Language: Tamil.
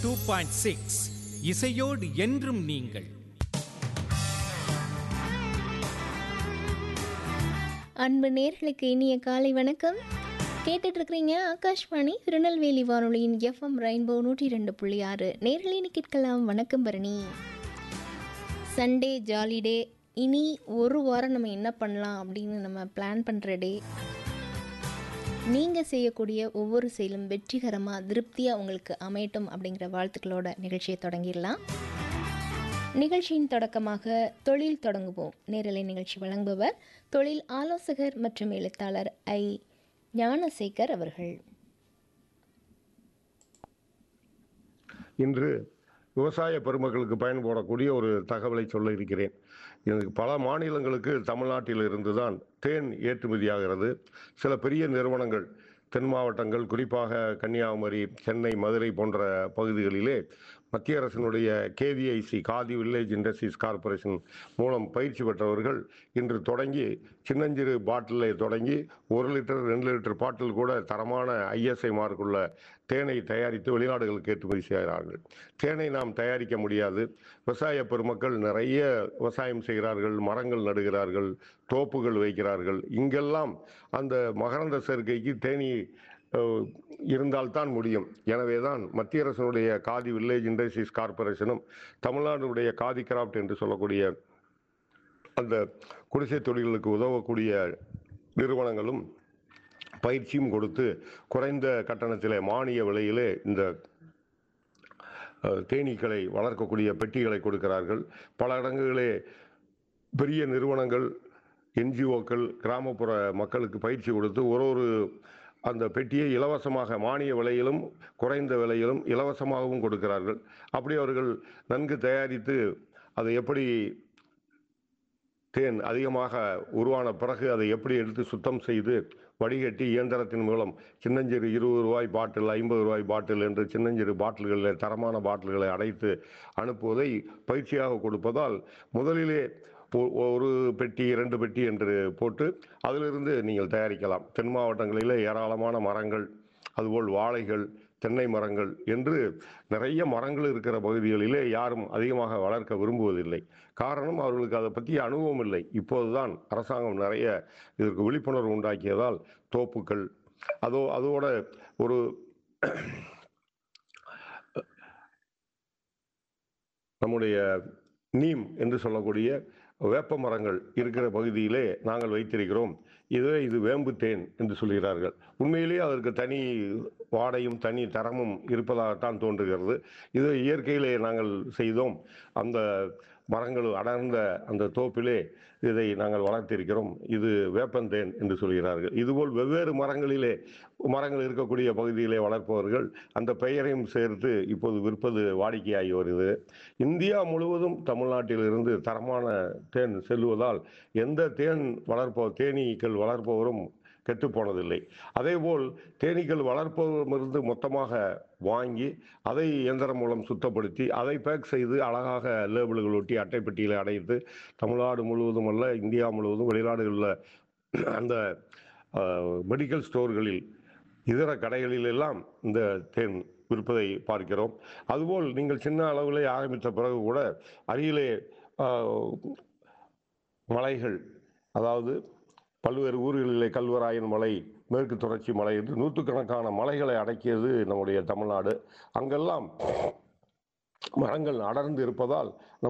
டூ பாயிண்ட் சிக்ஸ் இசையோடு என்றும் நீங்கள் அன்பு நேர்களுக்கு இனிய காலை வணக்கம் கேட்டுட்டு இருக்கிறீங்க ஆகாஷ்வாணி திருநெல்வேலி வானொலியின் எஃப்எம் ரெயின்போ நூற்றி ரெண்டு புள்ளி ஆறு நேர்களினு கேட்கலாம் வணக்கம் பரணி சண்டே ஜாலி டே இனி ஒரு வாரம் நம்ம என்ன பண்ணலாம் அப்படின்னு நம்ம பிளான் பண்ணுற டே நீங்கள் செய்யக்கூடிய ஒவ்வொரு செயலும் வெற்றிகரமாக திருப்தியாக உங்களுக்கு அமையட்டும் அப்படிங்கிற வாழ்த்துக்களோட நிகழ்ச்சியை தொடங்கிடலாம் நிகழ்ச்சியின் தொடக்கமாக தொழில் தொடங்குவோம் நேரலை நிகழ்ச்சி வழங்குபவர் தொழில் ஆலோசகர் மற்றும் எழுத்தாளர் ஐ ஞானசேகர் அவர்கள் இன்று விவசாய பெருமக்களுக்கு பயன்படக்கூடிய ஒரு தகவலை சொல்ல இருக்கிறேன் எனக்கு பல மாநிலங்களுக்கு தமிழ்நாட்டில் இருந்து தான் தேன் ஏற்றுமதியாகிறது சில பெரிய நிறுவனங்கள் தென் மாவட்டங்கள் குறிப்பாக கன்னியாகுமரி சென்னை மதுரை போன்ற பகுதிகளிலே மத்திய அரசினுடைய K V I C Khadi village industries corporation மூலம் பயிற்சி பெற்றவர்கள் இன்று தொடங்கி சின்னஞ்சிறு பாட்டிலை தொடங்கி ஒரு லிட்டர் ரெண்டு லிட்டர் பாட்டில் கூட தரமான ஐஎஸ்ஐ மார்க்குள்ள தேனை தயாரித்து வெளிநாடுகளுக்கு ஏற்றுமதி செய்கிறார்கள் தேனை நாம் தயாரிக்க முடியாது விவசாய பெருமக்கள் நிறைய விவசாயம் செய்கிறார்கள் மரங்கள் நடுகிறார்கள் தோப்புகள் வைக்கிறார்கள் இங்கெல்லாம் அந்த மகரந்த சேர்க்கைக்கு தேனி அஹ், இருந்தால்தான் முடியும் எனவே தான் மத்திய அரசினுடைய காதி வில்லேஜ் இண்டஸ்ட்ரீஸ் கார்ப்பரேஷனும் தமிழ்நாடுடைய காதி கிராஃப்ட் என்று சொல்லக்கூடிய அந்த குடிசை தொழில்களுக்கு உதவக்கூடிய நிறுவனங்களும் பயிற்சியும் கொடுத்து குறைந்த கட்டணத்திலே மானிய விலையிலே இந்த அஹ், தேனீக்களை வளர்க்கக்கூடிய பெட்டிகளை கொடுக்கிறார்கள் பல இடங்களிலே பெரிய நிறுவனங்கள் என்ஜிஓக்கள் கிராமப்புற மக்களுக்கு பயிற்சி கொடுத்து ஒரு ஒரு அந்த பெட்டியை இலவசமாக மானிய விலையிலும் குறைந்த விலையிலும் இலவசமாகவும் கொடுக்கிறார்கள் அப்படி அவர்கள் நன்கு தயாரித்து அதை எப்படி தேன் அதிகமாக உருவான பிறகு அதை எப்படி எடுத்து சுத்தம் செய்து வடிகட்டி இயந்திரத்தின் மூலம் சின்னஞ்சிறு இருபது ரூபாய் பாட்டில் ஐம்பது ரூபாய் பாட்டில் என்று சின்னஞ்சிறு பாட்டில்களில் தரமான பாட்டில்களை அடைத்து அனுப்புவதை பயிற்சியாக கொடுப்பதால் முதலிலே ஒ- ஒரு பெட்டி இரண்டு பெட்டி என்று போட்டு அதிலிருந்து நீங்கள் தயாரிக்கலாம் தென் மாவட்டங்களிலே ஏராளமான மரங்கள் அதுபோல் வாழைகள் தென்னை மரங்கள் என்று நிறைய மரங்கள் இருக்கிற பகுதிகளிலே யாரும் அதிகமாக வளர்க்க விரும்புவதில்லை காரணம் அவர்களுக்கு அதை பற்றிய அனுபவம் இல்லை இப்போதுதான் அரசாங்கம் நிறைய இதற்கு விழிப்புணர்வு உண்டாக்கியதால் தோப்புக்கள் அதோ அதோட ஒரு நம்முடைய நீம் என்று சொல்லக்கூடிய வேப்ப மரங்கள் இருக்கிற பகுதியிலே நாங்கள் வைத்திருக்கிறோம் இதுவே இது வேம்பு தேன் என்று சொல்கிறார்கள் உண்மையிலேயே அதற்கு தனி வாடையும் தனி தரமும் இருப்பதாகத்தான் தோன்றுகிறது இது இயற்கையிலே நாங்கள் செய்தோம் அந்த மரங்கள் அடர்ந்த அந்த தோப்பிலே இதை நாங்கள் வளர்த்திருக்கிறோம் இது வேப்பந்தேன் என்று சொல்கிறார்கள் இதுபோல் வெவ்வேறு மரங்களிலே மரங்கள் இருக்கக்கூடிய பகுதியிலே வளர்ப்பவர்கள் அந்த பெயரையும் சேர்த்து இப்போது விற்பது வாடிக்கையாகி வருது இந்தியா முழுவதும் தமிழ்நாட்டில் இருந்து தரமான தேன் செல்வதால் எந்த தேன் வளர்ப்ப தேனீக்கள் வளர்ப்பவரும் கெட்டு போனதில்லை அதேபோல் தேனீக்கள் வளர்ப்பவரிடமிருந்து மொத்தமாக வாங்கி அதை இயந்திரம் மூலம் சுத்தப்படுத்தி அதை பேக் செய்து அழகாக லேபிள்கள் ஒட்டி அட்டைப்பெட்டியில் அடைத்து தமிழ்நாடு முழுவதும் அல்ல இந்தியா முழுவதும் வெளிநாடுகளில் அந்த மெடிக்கல் ஸ்டோர்களில் இதர கடைகளில் எல்லாம் இந்த தேன் விற்பதை பார்க்கிறோம் அதுபோல் நீங்கள் சின்ன அளவிலே ஆரம்பித்த பிறகு கூட அருகிலே ஆஹ், மலைகள் அதாவது பல்வேறு ஊர்களிலே கல்வராயன் மலை மேற்கு தொடர்ச்சி மலை என்று நூற்றுக்கணக்கான மலைகளை அடக்கியது நம்முடைய தமிழ்நாடு அங்கெல்லாம் மரங்கள் அடர்ந்து இருப்பதால் நம்